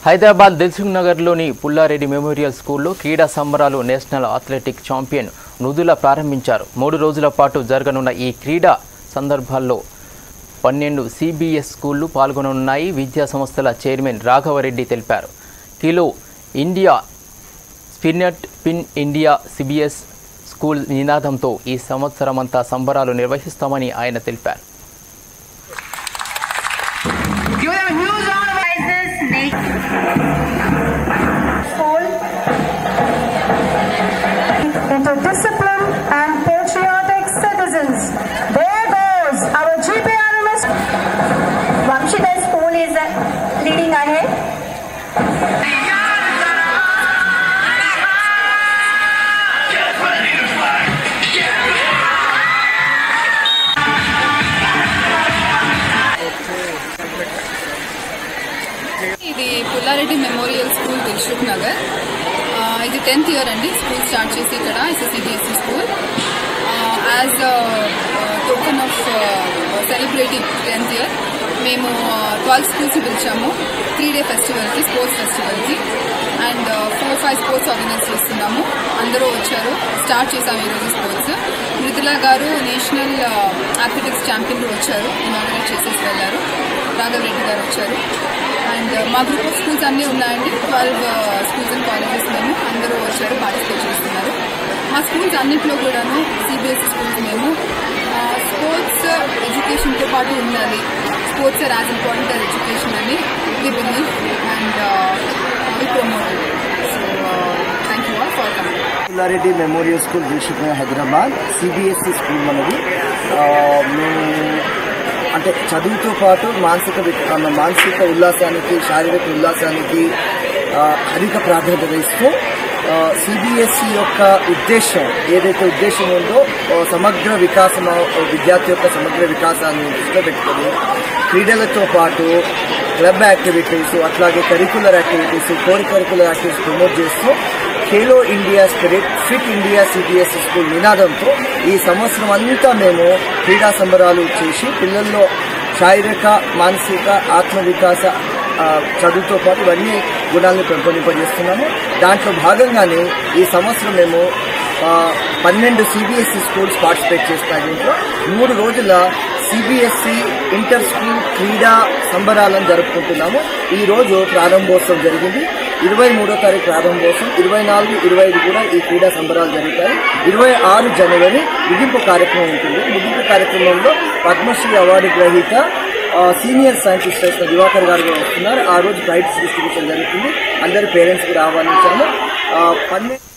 హైదరాబాద్ దిల్సుఖ్ నగర్లోని పుల్లారెడ్డి మెమోరియల్ స్కూల్లో క్రీడా సంబరాలు నేషనల్ అథ్లెటిక్ ఛాంపియన్ మృదుల ప్రారంభించారు మూడు రోజుల పాటు జరగనున్న ఈ క్రీడా సందర్భాల్లో పన్నెండు సిబిఎస్ స్కూళ్లు పాల్గొననున్నాయి విద్యా సంస్థల చైర్మన్ రాఘవరెడ్డి తెలిపారు Khelo India spirit fit India CBS school నినాదంతో ఈ సంవత్సరమంతా సంబరాలు నిర్వహిస్తామని ఆయన తెలిపారు Give them a huge round of Prizes next. School into discipline and patriotic citizens. There goes our GPRMS. Vamshita School is uh, leading ahead. ఇది Pulla Reddy memorial school Dilsukh Nagar ఆ, ఇది టెన్త్ ఇయర్ అండి స్కూల్ స్టార్ట్ చేసి ఇక్కడ CBSE school as token of celebrating tenth year మేము twelve schools పిలిచాము three day ఫెస్టివల్కి sports ఫెస్టివల్కి and four five sports organise చేస్తున్నాము అందరూ వచ్చారు స్టార్ట్ చేసాము ఈరోజు స్పోర్ట్స్ మృదులా గారు నేషనల్ అథ్లెటిక్స్ ఛాంపియన్ వచ్చారు ఇనాగరేట్ చేసేసి వెళ్ళారు రాఘవ్ రెడ్డి గారు వచ్చారు అండ్ మా గ్రూప్ ఆఫ్ స్కూల్స్ అన్నీ ఉన్నాయండి ట్వెల్వ్ స్కూల్స్ అండ్ కాలేజెస్ మేము అందరూ వచ్చారు పార్టిసిపేట్ చేస్తున్నారు మా స్కూల్స్ అన్నింటిలో కూడాను సిబిఎస్ఈ స్కూల్స్ మేము స్పోర్ట్స్ ఎడ్యుకేషన్తో పాటు ఉండాలి sports are as important as education అని we believe and we promote so thank you all for coming Pullareddy memorial school Dilsukh Hyderabad CBSE school మనది ఆ, మేము అంటే చదువుతో పాటు మానసిక విక- ఆ, మానసిక ఉల్లాసానికి శారీరక ఉల్లాసానికి ఆ, అధిక ప్రాధాన్యత ఇస్తూ సిబిఎస్ఈ యొక్క ఉద్దేశం ఏదైతే ఉద్దేశం ఉందో ఆ, సమగ్ర వికాసం ఆ, విద్యార్థి యొక్క సమగ్ర వికాసాన్ని దృష్టిలో పెట్టుకొని క్రీడలతో పాటు క్లబ్ యాక్టివిటీస్ అట్లాగే curricular activities co curricular activities promote చేస్తూ Khelo India spirit fit India CBS school నినాదంతో ఈ సంవత్సరం అంతా మేము క్రీడా సంబరాలు చేసి పిల్లల్లో శారీరక మానసిక ఆత్మ వికాస ఆ, చదువుతో పాటు ఇవన్నీ గుణాలను పెంపొందింపజేస్తున్నాము దాంట్లో భాగంగానే ఈ సంవత్సరం మేము ఆ, పన్నెండు సిబిఎస్ఈ స్కూల్స్ పార్టిసిపేట్ చేస్తాయి దీంట్లో మూడు రోజుల సిబిఎస్ఈ ఇంటర్ స్కూల్ క్రీడా సంబరాలను జరుపుకుంటున్నాము ఈ రోజు ప్రారంభోత్సవం జరిగింది ఇరవై మూడో తారీఖు ప్రారంభోత్సవం ఇరవై నాలుగు ఇరవై ఐదు కూడా ఈ క్రీడా సంబరాలు జరుగుతాయి ఇరవై ఆరు జనవరి ముగింపు కార్యక్రమం ఉంటుంది ముగింపు కార్యక్రమంలో పద్మశ్రీ అవార్డు గ్రహీత ఆ, సీనియర్ సైంటిస్ట్ అయిన దివాకర్ గారు కూడా వస్తున్నారు ఆ రోజు ప్రైజ్ డిస్ట్రిబ్యూషన్ జరుగుతుంది అందరి పేరెంట్స్కి ఆహ్వానించాము ఆ, పన్నెండు